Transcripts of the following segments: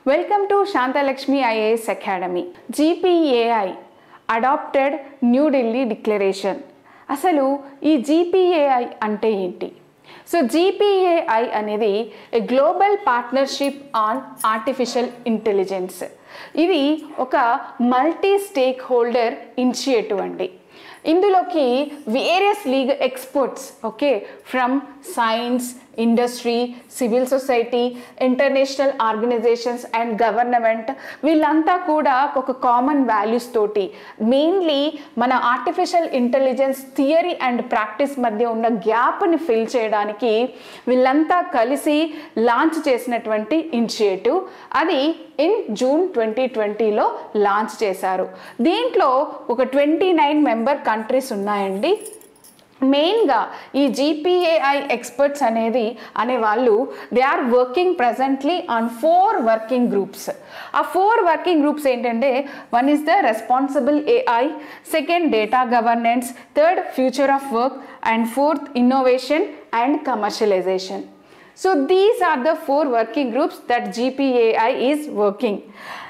Welcome to Shantalakshmi IAS academy GPAI adopted New Delhi declaration అసలు ఈ GPAI అంటే ఏంటి సో జీపీఏఐ అనేది global partnership on artificial intelligence ఇది ఒక మల్టీ స్టేక్ హోల్డర్ ఇనిషియేటివ్ అండి ఇందులోకి various league experts okay from science industry civil society international organisations and government వీళ్ళంతా కూడా ఒక కామన్ వాల్యూస్ తోటి మెయిన్లీ మన artificial intelligence theory and practice మధ్య ఉన్న గ్యాప్ని ఫిల్ చేయడానికి వీళ్ళంతా కలిసి లాంచ్ చేసినటువంటి ఇనిషియేటివ్ అది ఇన్ జూన్ ట్వంటీ ట్వంటీలో లాంచ్ చేశారు దీంట్లో ఒక ట్వంటీ నైన్ మెంబర్ కంట్రీస్ ఉన్నాయండి మెయిన్గా ఈ జీపీఏఐ ఎక్స్పర్ట్స్ అనేది అనే వాళ్ళు they are working presently on four working groups ఆ ఫోర్ వర్కింగ్ గ్రూప్స్ ఏంటంటే one is the responsible AI second data governance third future of work and fourth innovation and commercialisation so these are the four working groups that GPAI is working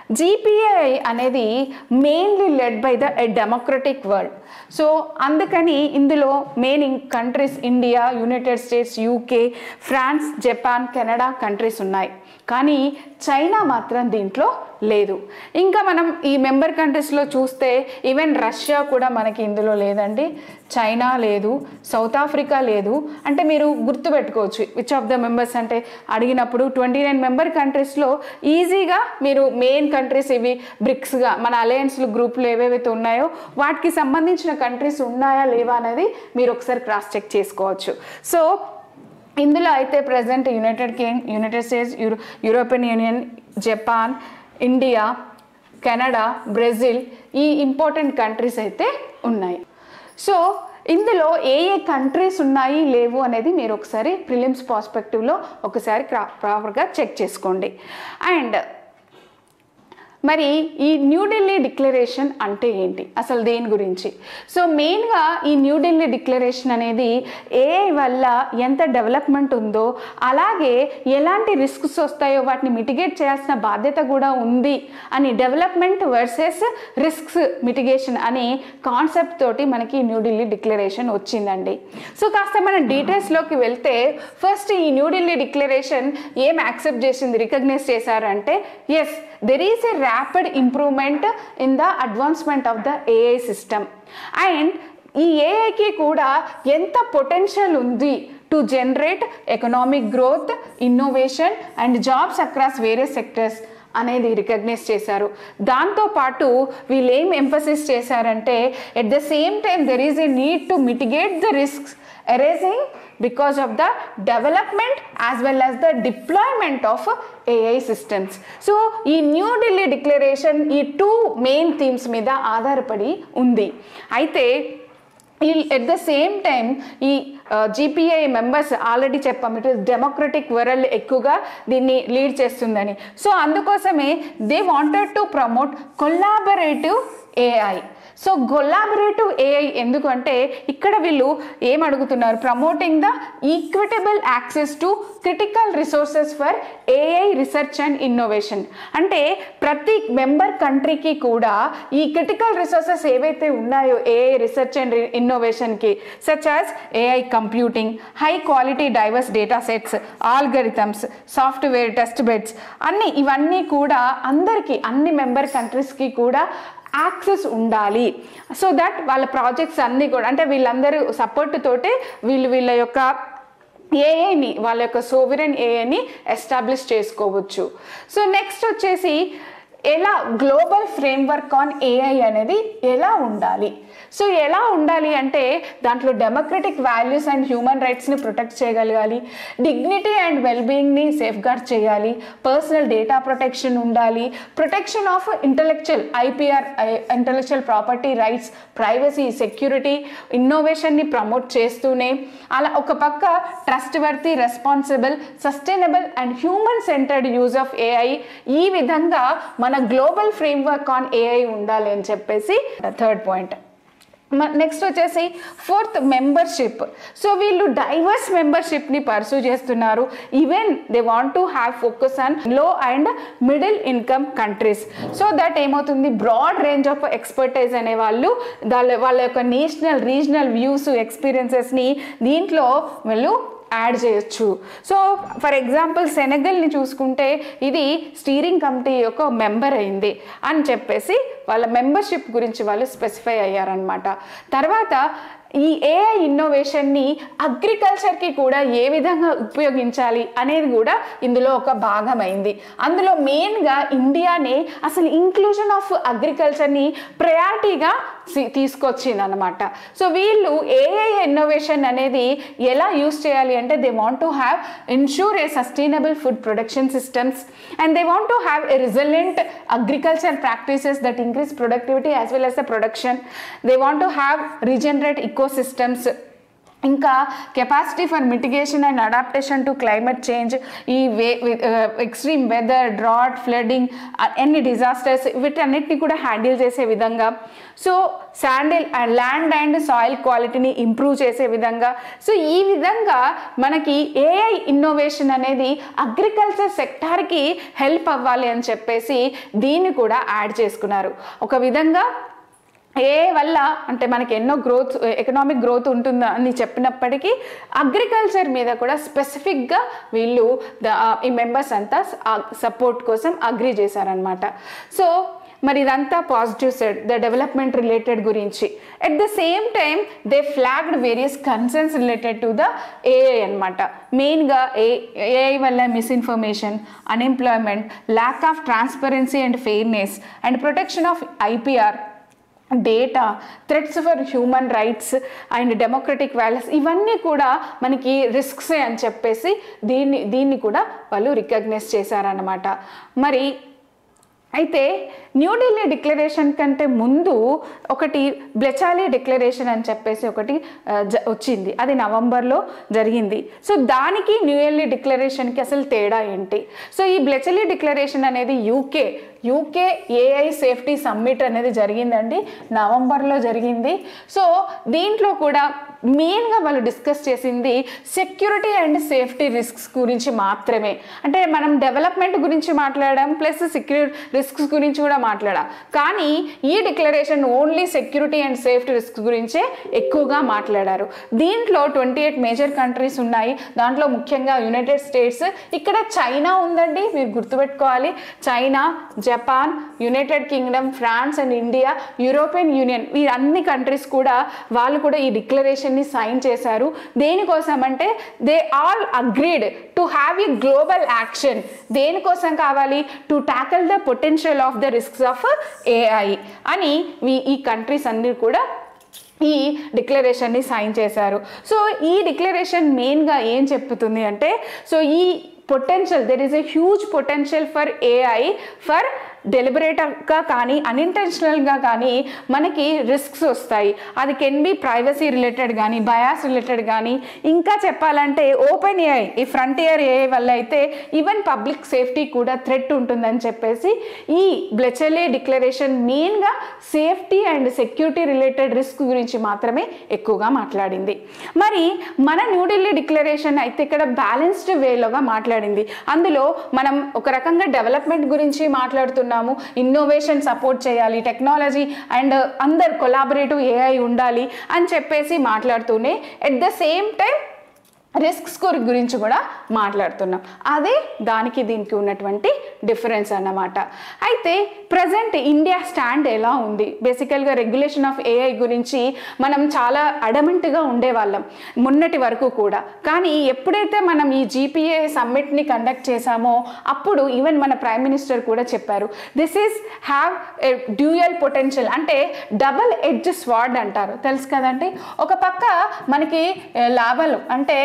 GPI అనేది mainly led by the democratic world so అందుకని ఇందులో main countries India United States UK France Japan Canada countries ఉన్నాయి కానీ China మాత్రం దీంట్లో లేదు ఇంకా మనం ఈ మెంబర్ కంట్రీస్లో చూస్తే ఈవెన్ రష్యా కూడా మనకి ఇందులో లేదండి చైనా లేదు సౌత్ ఆఫ్రికా లేదు అంటే మీరు గుర్తుపెట్టుకోవచ్చు విచ్ ఆఫ్ ద మెంబర్స్ అంటే అడిగినప్పుడు ట్వంటీ నైన్ మెంబర్ కంట్రీస్లో ఈజీగా మీరు మెయిన్ కంట్రీస్ ఇవి బ్రిక్స్గా మన అలయన్స్లు గ్రూప్లు ఏవేవైతే ఉన్నాయో వాటికి సంబంధించిన కంట్రీస్ ఉన్నాయా లేవా అనేది మీరు ఒకసారి క్రాస్ చెక్ చేసుకోవచ్చు సో ఇందులో అయితే present United King United States euro European Union Japan India Canada Brazil ఈ ఇంపార్టెంట్ కంట్రీస్ అయితే ఉన్నాయి సో ఇందులో ఏ ఏ కంట్రీస్ ఉన్నాయి లేవు అనేది మీరు ఒకసారి ప్రిలిమ్స్ పాస్పెక్టివ్లో ఒకసారి ప్రాపర్గా చెక్ చేసుకోండి అండ్ మరి ఈ న్యూఢిల్లీ డిక్లరేషన్ అంటే ఏంటి అసలు దేని గురించి సో మెయిన్గా ఈ న్యూఢిల్లీ డిక్లరేషన్ అనేది ఏఐ వల్ల ఎంత డెవలప్మెంట్ ఉందో అలాగే ఎలాంటి రిస్క్స్ వస్తాయో వాటిని మిటిగేట్ చేయాల్సిన బాధ్యత కూడా ఉంది అని డెవలప్మెంట్ వర్సెస్ రిస్క్స్ మిటిగేషన్ అనే కాన్సెప్ట్ తోటి మనకి న్యూఢిల్లీ డిక్లరేషన్ వచ్చిందండి సో కాస్త మనం డీటెయిల్స్లోకి వెళ్తే ఫస్ట్ ఈ న్యూఢిల్లీ డిక్లరేషన్ ఏం యాక్సెప్ట్ చేసింది రికగ్నైజ్ చేశారంటే yes there is a rapid improvement in the advancement of the AI system and ఈ ఏఐకి కూడా ఎంత పొటెన్షియల్ ఉంది to generate economic growth innovation and jobs across various sectors అనేది రికగ్నైజ్ చేశారు దాంతోపాటు వీళ్ళు ఏం ఎంఫసిస్ చేశారంటే at the same time there is a need to mitigate the risks erasing because of the development as well as the deployment of AI systems. So ఈ New Delhi declaration ఈ two main themes మీద ఆధారపడి ఉంది అయితే ఈ at the same time ఈ GPI members already చెప్పాం it is democratic world ఎక్కువగా దీన్ని లీడ్ చేస్తుందని సో అందుకోసమే they wanted to promote collaborative AI so collaborative AI ఎందుకంటే ఇక్కడ వీళ్ళు ఏం అడుగుతున్నారు promoting the equitable access to critical resources for AI research and innovation అంటే ప్రతి మెంబర్ కంట్రీకి కూడా ఈ క్రిటికల్ రిసోర్సెస్ ఏవైతే ఉన్నాయో ఏఐ రీసెర్చ్ అండ్ ఇన్నోవేషన్కి such as AI computing high quality diverse data sets algorithms software test beds అన్ని ఇవన్నీ కూడా అందరికీ అన్ని మెంబర్ కంట్రీస్కి కూడా యాక్సెస్ ఉండాలి సో దట్ వాళ్ళ ప్రాజెక్ట్స్ అన్నీ కూడా అంటే వీళ్ళందరూ సపోర్ట్ తోటే వీళ్ళు వీళ్ళ యొక్క ఏఐని వాళ్ళ యొక్క సోవరెన్ ఏఐని ఎస్టాబ్లిష్ చేసుకోవచ్చు సో నెక్స్ట్ వచ్చేసి ఎలా గ్లోబల్ ఫ్రేమ్వర్క్ ఆన్ ఏఐ అనేది ఎలా ఉండాలి సో ఎలా ఉండాలి అంటే దాంట్లో డెమోక్రటిక్ వాల్యూస్ అండ్ హ్యూమన్ రైట్స్ని ప్రొటెక్ట్ చేయగలగాలి డిగ్నిటీ అండ్ వెల్బీయింగ్ని సేఫ్ గార్డ్ చేయాలి పర్సనల్ డేటా ప్రొటెక్షన్ ఉండాలి protection of intellectual IPR intellectual property rights privacy security ఇన్నోవేషన్ని ప్రమోట్ చేస్తూనే అలా ఒక పక్క trustworthy responsible sustainable and human centred use of AI ఈ విధంగా మన గ్లోబల్ ఫ్రేమ్వర్క్ ఆన్ ఏఐ ఉండాలి అని చెప్పేసి థర్డ్ పాయింట్ నెక్స్ట్ వచ్చేసి ఫోర్త్ మెంబర్షిప్ సో వీళ్ళు డైవర్స్ మెంబర్షిప్ని పర్సూ చేస్తున్నారు even they want to have focus on low and middle income countries so that ఏమవుతుంది బ్రాడ్ రేంజ్ ఆఫ్ ఎక్స్పర్టైజ్ అనే వాళ్ళు వాళ్ళ వాళ్ళ యొక్క నేషనల్ రీజనల్ వ్యూస్ ఎక్స్పీరియన్సెస్ని దీంట్లో వీళ్ళు యాడ్ చేయొచ్చు సో ఫర్ ఎగ్జాంపుల్ సెనగల్ని చూసుకుంటే ఇది స్టీరింగ్ కమిటీ యొక్క మెంబర్ అయింది అని చెప్పేసి వాళ్ళ మెంబర్షిప్ గురించి వాళ్ళు స్పెసిఫై అయ్యారనమాట తర్వాత ఈ ఏఐ ఇన్నోవేషన్ని అగ్రికల్చర్కి కూడా ఏ విధంగా ఉపయోగించాలి అనేది కూడా ఇందులో ఒక భాగమైంది అందులో మెయిన్గా ఇండియానే అసలు ఇంక్లూజన్ ఆఫ్ అగ్రికల్చర్ని ప్రయారిటీగా తీసుకొచ్చింది అనమాట సో వీళ్ళు ఏఐ ఇన్నోవేషన్ అనేది ఎలా యూస్ చేయాలి అంటే they want to have ensure a sustainable food production systems and they want to have a resilient agriculture practices that increase productivity as well as the production they want to have regenerate ecosystems ఇంకా capacity for mitigation and adaptation to climate change ఈ way extreme weather drought flooding ఎన్ని disasters వీటన్నిటిని కూడా handle చేసే విధంగా so శాండిల్ land and soil క్వాలిటీని improve చేసే విధంగా సో ఈ విధంగా మనకి ఏఐ ఇన్నోవేషన్ అనేది అగ్రికల్చర్ సెక్టార్కి హెల్ప్ అవ్వాలి అని చెప్పేసి దీన్ని కూడా యాడ్ చేసుకున్నారు ఒక విధంగా ఏ వల్ల అంటే మనకి ఎన్నో గ్రోత్ ఎకనామిక్ గ్రోత్ ఉంటుందా అని చెప్పినప్పటికీ అగ్రికల్చర్ మీద కూడా స్పెసిఫిక్గా వీళ్ళు ద ఈ మెంబర్స్ అంతా సపోర్ట్ కోసం అగ్రి చేశారనమాట సో మరి ఇదంతా positive side the development related గురించి at the same time they flagged various concerns related to the AI అనమాట మెయిన్గా ఏ ఏఐ వల్ల misinformation unemployment lack of transparency and fairness and protection of IPR data threats for human rights and democratic values ఇవన్నీ కూడా మనకి రిస్క్సే అని చెప్పేసి దీన్ని దీన్ని కూడా వాళ్ళు రికగ్నైజ్ చేశారనమాట మరి అయితే న్యూఢిల్లీ డిక్లరేషన్ కంటే ముందు ఒకటి బ్లెచాలీ డిక్లరేషన్ అని చెప్పేసి ఒకటి ఆ, జ- వచ్చింది అది నవంబర్లో జరిగింది సో దానికి న్యూఢిల్లీ డిక్లరేషన్కి అసలు తేడా ఏంటి సో ఈ బ్లెచలీ డిక్లరేషన్ అనేది UK UK AI safety summit అనేది జరిగిందండి నవంబర్లో జరిగింది సో దీంట్లో కూడా మెయిన్గా వాళ్ళు డిస్కస్ చేసింది సెక్యూరిటీ అండ్ సేఫ్టీ రిస్క్స్ గురించి మాత్రమే అంటే మనం డెవలప్మెంట్ గురించి మాట్లాడడం ప్లస్ సెక్యూ రిస్క్స్ గురించి కూడా మాట్లాడాం కానీ ఈ declaration only security and safety risk గురించే ఎక్కువగా మాట్లాడారు దీంట్లో ట్వంటీ ఎయిట్ మేజర్ కంట్రీస్ ఉన్నాయి దాంట్లో ముఖ్యంగా యునైటెడ్ స్టేట్స్ ఇక్కడ చైనా ఉందండి మీరు గుర్తుపెట్టుకోవాలి China Japan United Kingdom France and India European Union ఈ అన్ని కంట్రీస్ కూడా వాళ్ళు కూడా ఈ డిక్లరేషన్ని సైన్ చేశారు దేనికోసం అంటే they all agreed to have a global action దేనికోసం కావాలి to tackle the potential of the risks of AI అని ఈ- ఈ కంట్రీస్ అన్ని కూడా ఈ డిక్లరేషన్ని సైన్ చేశారు సో ఈ డిక్లరేషన్ మెయిన్గా ఏం చెప్తుంది అంటే సో ఈ potential there is a huge potential for AI for డెలిబరేట్గా కానీ అన్ఇంటెన్షనల్గా కానీ మనకి రిస్క్స్ వస్తాయి అది కెన్ బి ప్రైవసీ రిలేటెడ్ కానీ బయాస్ రిలేటెడ్ కానీ ఇంకా చెప్పాలంటే ఓపెన్ ఏఐ ఈ ఫ్రంటియర్ ఏఐ వల్ల అయితే ఈవెన్ పబ్లిక్ సేఫ్టీ కూడా థ్రెట్ ఉంటుందని చెప్పేసి ఈ బ్లెచలే డిక్లరేషన్ మెయిన్గా safety and security related risk గురించి మాత్రమే ఎక్కువగా మాట్లాడింది మరి మన న్యూఢిల్లీ డిక్లరేషన్ అయితే ఇక్కడ బ్యాలెన్స్డ్ వేలోగా మాట్లాడింది అందులో మనం ఒక రకంగా డెవలప్మెంట్ గురించి మాట్లాడుతున్నాము ఇన్నోవేషన్ సపోర్ట్ చేయాలి టెక్నాలజీ అండ్ అందరు కొలాబరేటివ్ ఏఐ ఉండాలి అని చెప్పేసి మాట్లాడుతూనే at the same time risk score గురించి కూడా మాట్లాడుతున్నాం అదే దానికి దీనికి ఉన్నటువంటి డిఫరెన్స్ అన్నమాట అయితే ప్రజెంట్ ఇండియా స్టాండ్ ఎలా ఉంది బేసికల్గా రెగ్యులేషన్ ఆఫ్ ఏఐ గురించి మనం చాలా అడమెంట్గా ఉండేవాళ్ళం మొన్నటి వరకు కూడా కానీ ఎప్పుడైతే మనం ఈ జీపీఏ సమ్మిట్ని కండక్ట్ చేశామో అప్పుడు ఈవెన్ మన ప్రైమ్ మినిస్టర్ కూడా చెప్పారు this is have a dual potential అంటే డబల్ ఎడ్జ్ స్వాడ్ అంటారు తెలుసు కదండి ఒక పక్క మనకి ఏ, లాభాలు అంటే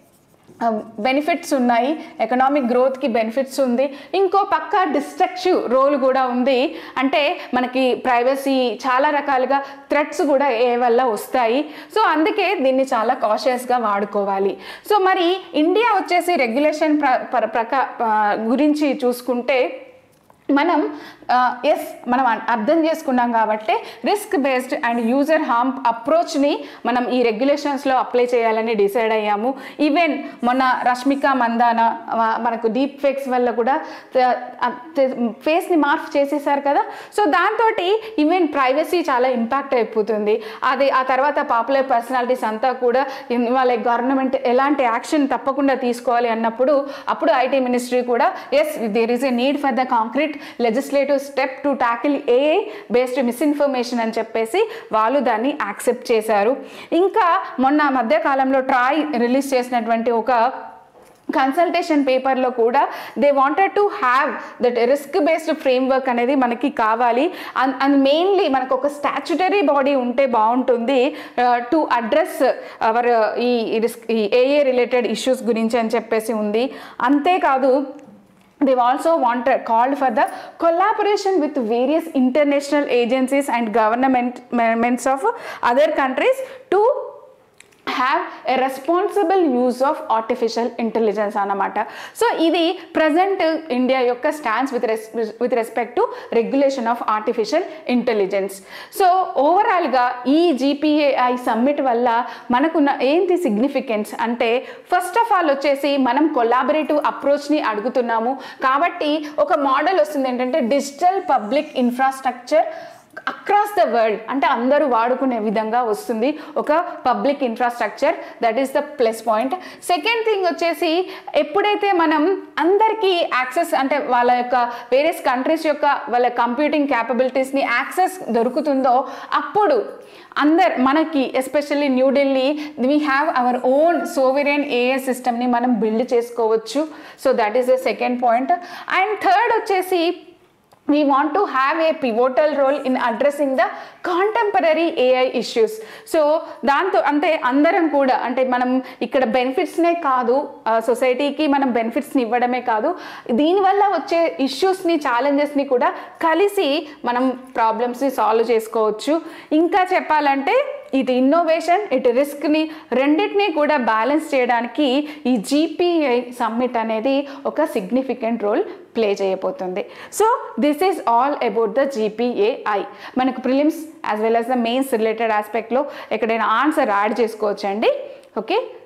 బెనిఫిట్స్ ఉన్నాయి ఎకనామిక్ గ్రోత్కి బెనిఫిట్స్ ఉంది ఇంకో పక్క డిస్ట్రక్టివ్ రోల్ కూడా ఉంది అంటే మనకి ప్రైవసీ చాలా రకాలుగా థ్రెట్స్ కూడా ఏ వల్ల వస్తాయి సో అందుకే దీన్ని చాలా కాషియస్గా వాడుకోవాలి సో మరి ఇండియా వచ్చేసి రెగ్యులేషన్ ప్ర ప్ర- ప్రకా ఆ, గురించి చూసుకుంటే మనం ఎస్ మనం అ- అర్థం చేసుకున్నాం కాబట్టి risk based and user harm అప్రోచ్ని మనం ఈ రెగ్యులేషన్స్లో అప్లై చేయాలని డిసైడ్ అయ్యాము ఈవెన్ మొన్న రష్మిక మందాన ఆ, మనకు డీప్ ఫేక్స్ వల్ల కూడా ఫేస్ని మార్ఫ్ చేసేసారు కదా సో దాంతో ఈవెన్ ప్రైవసీ చాలా ఇంపాక్ట్ అయిపోతుంది అది ఆ తర్వాత పాపులర్ పర్సనాలిటీస్ అంతా కూడా ఇన్- వాళ్ళ గవర్నమెంట్ ఎలాంటి యాక్షన్ తప్పకుండా తీసుకోవాలి అన్నప్పుడు అప్పుడు ఐటీ మినిస్ట్రీ కూడా yes there is a need for the concrete legislative step to tackle AI based misinformation అని చెప్పేసి వాళ్ళు దాన్ని యాక్సెప్ట్ చేశారు ఇంకా మొన్న మధ్య కాలంలో ట్రాయ్ రిలీజ్ చేసినటువంటి ఒక కన్సల్టేషన్ పేపర్లో కూడా they wanted to have that risk based framework అనేది మనకి కావాలి అండ్ అండ్ మెయిన్లీ మనకు ఒక స్టాచ్యుటరీ బాడీ ఉంటే బాగుంటుంది టు అడ్రస్ అవర్ ఈ రిస్క్ ఈ ఏఏ రిలేటెడ్ ఇష్యూస్ గురించి అని చెప్పేసి ఉంది అంతేకాదు they've also wanted called for the collaboration with various international agencies and government governments of other countries to have a responsible use of artificial intelligence అన్నమాట so ఇది present India యొక్క stands with రెస్ with respect to regulation of artificial intelligence so ఓవరాల్గా ఈ GPAI summit వల్ల మనకున్న ఏంటి significance అంటే ఫస్ట్ ఆఫ్ ఆల్ వచ్చేసి మనం కొలాబరేటివ్ అప్రోచ్ని అడుగుతున్నాము కాబట్టి ఒక మోడల్ వస్తుంది ఏంటంటే digital public infrastructure across the world అంటే అందరూ వాడుకునే విధంగా వస్తుంది ఒక public infrastructure that is the plus point second thing వచ్చేసి ఎప్పుడైతే మనం అందరికీ యాక్సెస్ అంటే వాళ్ళ యొక్క వేరియస్ కంట్రీస్ యొక్క వాళ్ళ కంప్యూటింగ్ క్యాపబిలిటీస్ని యాక్సెస్ దొరుకుతుందో అప్పుడు అందరు మనకి especially New Delhi we have our own sovereign ఏఏ సిస్టమ్ని మనం బిల్డ్ చేసుకోవచ్చు so that is the second point and third వచ్చేసి we want to have a pivotal role in addressing the contemporary AI issues so దాంతో అంటే అందరం కూడా అంటే మనం ఇక్కడ బెనిఫిట్స్నే కాదు సొసైటీకి మనం బెనిఫిట్స్ని ఇవ్వడమే కాదు దీనివల్ల వచ్చే ఇష్యూస్ని ఛాలెంజెస్ని కూడా కలిసి మనం ప్రాబ్లమ్స్ని సాల్వ్ చేసుకోవచ్చు ఇంకా చెప్పాలంటే ఇటు ఇన్నోవేషన్ ఇటు రిస్క్ని రెండింటినీ కూడా బ్యాలెన్స్ చేయడానికి ఈ జీపీఐ సమ్మిట్ అనేది ఒక సిగ్నిఫికెంట్ రోల్ ప్లే చేయబోతుంది so this is all about the GPAI మనకు prelims as well as the mains related ఆస్పెక్ట్లో ఎక్కడైనా ఆన్సర్ యాడ్ చేసుకోవచ్చండి ఓకే